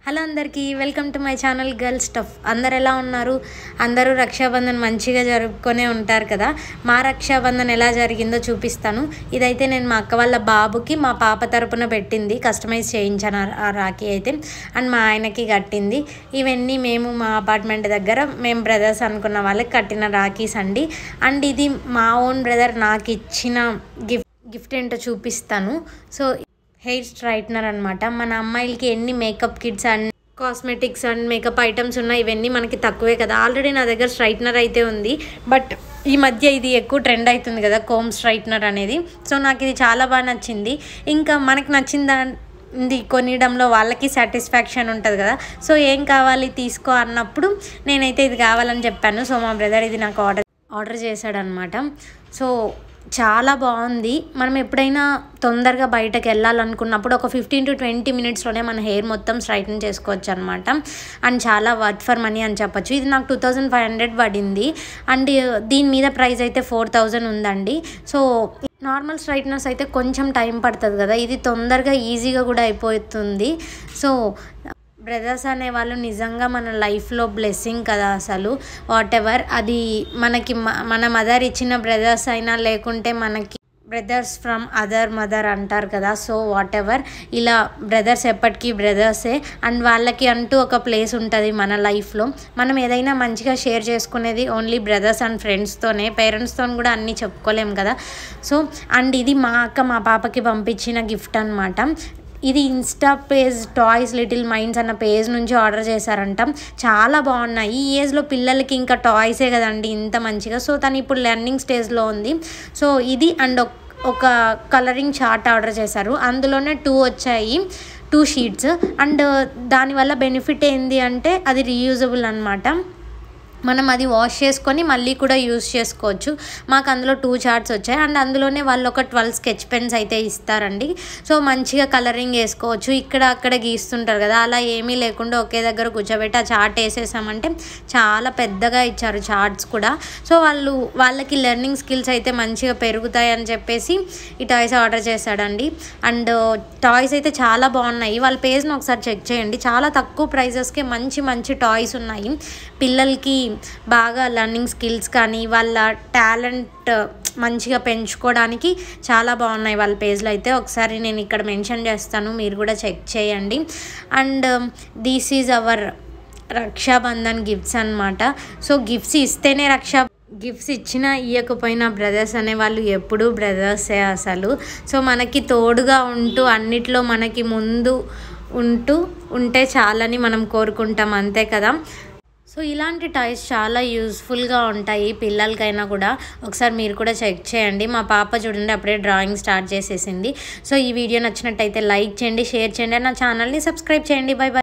hello అందరికీ welcome to my channel girl stuff అందరు ఎలా ఉన్నారు అందరూ రక్షాబంధన్ మంచిగా జరుపుకొనే ఉంటారు కదా మా రక్షాబంధన్ ఎలా జరిగిందో చూపిస్తాను ఇదైతే నేను మా అక్క వాళ్ళ బాబుకి మా పాప తరపున పెట్టింది కస్టమైజ్ చేయించాను ఆ- ఆ రాఖీ అయితే అండ్ మా ఆయనకి కట్టింది ఇవన్నీ మేము మా అపార్ట్మెంట్ దగ్గర మేము బ్రదర్స్ అనుకున్న వాళ్ళకి కట్టిన రాఖీస్ అండి అండ్ ఇది మా ఓన్ బ్రదర్ నాకు ఇచ్చిన గిఫ్ట్ గిఫ్ట్ ఏంటో చూపిస్తాను సో హెయిర్ స్ట్రైట్నర్ అనమాట మన అమ్మాయిలకి ఎన్ని makeup kits and cosmetics and makeup items ఉన్నాయి ఇవన్నీ మనకి తక్కువే కదా ఆల్రెడీ నా దగ్గర స్ట్రైట్నర్ అయితే ఉంది బట్ ఈ మధ్య ఇది ఎక్కువ ట్రెండ్ అవుతుంది కదా కోమ్ స్ట్రైట్నర్ అనేది సో నాకు ఇది చాలా బాగా నచ్చింది ఇంకా మనకి నచ్చిన దా- ఇది కొనియడంలో వాళ్ళకి సాటిస్ఫాక్షన్ ఉంటుంది కదా సో ఏం కావాలి తీసుకో అన్నప్పుడు నేనైతే ఇది కావాలని చెప్పాను సో మా బ్రదర్ ఇది నాకు ఆర్డర్ ఆర్డర్ చేశాడనమాట సో చాలా బాగుంది మనం ఎప్పుడైనా తొందరగా బయటకు వెళ్ళాలనుకున్నప్పుడు ఒక ఫిఫ్టీన్ టు ట్వంటీ మినిట్స్లోనే మన హెయిర్ మొత్తం స్ట్రైటన్ చేసుకోవచ్చు అనమాట అండ్ చాలా వర్త్ ఫర్ మనీ అని చెప్పొచ్చు ఇది నాకు టూ థౌజండ్ ఫైవ్ హండ్రెడ్ పడింది అండ్ దీని మీద ప్రైస్ అయితే ఫోర్ థౌజండ్ ఉందండి సో నార్మల్ స్ట్రైట్నర్స్ అయితే కొంచెం టైం పడుతుంది కదా ఇది తొందరగా ఈజీగా కూడా అయిపోతుంది సో బ్రదర్స్ అనేవాళ్ళు నిజంగా మన లైఫ్లో బ్లెస్సింగ్ కదా అసలు వాట్ ఎవర్ అది మనకి మ- మన మదర్ ఇచ్చిన బ్రదర్స్ అయినా లేకుంటే మనకి బ్రదర్స్ ఫ్రమ్ అదర్ మదర్ అంటారు కదా సో వాట్ ఎవర్ ఇలా బ్రదర్స్ ఎప్పటికీ బ్రదర్సే అండ్ వాళ్ళకి అంటూ ఒక ప్లేస్ ఉంటుంది మన లైఫ్లో మనం ఏదైనా మంచిగా షేర్ చేసుకునేది ఓన్లీ బ్రదర్స్ అండ్ ఫ్రెండ్స్తోనే పేరెంట్స్తో కూడా అన్నీ చెప్పుకోలేం కదా సో అండ్ ఇది మా అక్క మా పాపకి పంపించిన గిఫ్ట్ అనమాట ఇది insta page toys little minds అన్న పేజ్ నుంచి ఆర్డర్ చేశారంట చాలా బాగున్నాయి ఈ ఏజ్లో పిల్లలకి ఇంకా టాయ్సే కదండి ఇంత మంచిగా సో తను ఇప్పుడు లెర్నింగ్ స్టేజ్లో ఉంది సో ఇది అండ్ ఒక కలరింగ్ చార్ట్ ఆర్డర్ చేశారు అందులోనే టూ వచ్చాయి టూ షీట్స్ అండ్ దానివల్ల బెనిఫిట్ ఏంది అంటే అది రీయూజబుల్ అనమాట మనం అది వాష్ చేసుకొని మళ్ళీ కూడా యూస్ చేసుకోవచ్చు మాకు అందులో టూ చార్ట్స్ వచ్చాయి అండ్ అందులోనే వాళ్ళు ఒక ట్వెల్వ్ స్కెచ్ పెన్స్ అయితే ఇస్తారండి సో మంచిగా కలరింగ్ వేసుకోవచ్చు ఇక్కడ అక్కడ గీస్తుంటారు కదా అలా ఏమీ లేకుండా ఒకే దగ్గర కూర్చోబెట్టి ఆ చార్ట్ వేసేసామంటే చాలా పెద్దగా ఇచ్చారు చార్ట్స్ కూడా సో వాళ్ళు వాళ్ళకి లెర్నింగ్ స్కిల్స్ అయితే మంచిగా పెరుగుతాయి అని చెప్పేసి ఈ టాయ్స్ ఆర్డర్ చేశాడండి అండ్ టాయ్స్ అయితే చాలా బాగున్నాయి వాళ్ళ పేజ్ని ఒకసారి చెక్ చేయండి చాలా తక్కువ ప్రైజెస్కే మంచి మంచి టాయ్స్ ఉన్నాయి పిల్లలకి బాగా లర్నింగ్ స్కిల్స్ కానీ వాళ్ళ టాలెంట్ మంచిగా పెంచుకోవడానికి చాలా బాగున్నాయి వాళ్ళ పేజ్లో అయితే ఒకసారి నేను ఇక్కడ మెన్షన్ చేస్తాను మీరు కూడా చెక్ చేయండి and this is our Rakshabandhan gifts అన్నమాట సో గిఫ్ట్స్ ఇస్తేనే రక్షా గిఫ్ట్స్ ఇచ్చినా ఇవ్వకపోయినా బ్రదర్స్ అనేవాళ్ళు ఎప్పుడూ బ్రదర్సే అసలు సో మనకి తోడుగా ఉంటూ అన్నిట్లో మనకి ముందు ఉంటూ ఉంటే చాలని మనం కోరుకుంటాం అంతే కదా సో ఇలాంటి టాయ్స్ చాలా యూస్ఫుల్గా ఉంటాయి పిల్లలకైనా కూడా ఒకసారి మీరు కూడా చెక్ చేయండి మా పాప చూడండి అప్పుడే డ్రాయింగ్ స్టార్ట్ చేసేసింది సో ఈ వీడియో నచ్చినట్టయితే లైక్ చేయండి షేర్ చేయండి నా ఛానల్ని సబ్స్క్రైబ్ చేయండి బై బై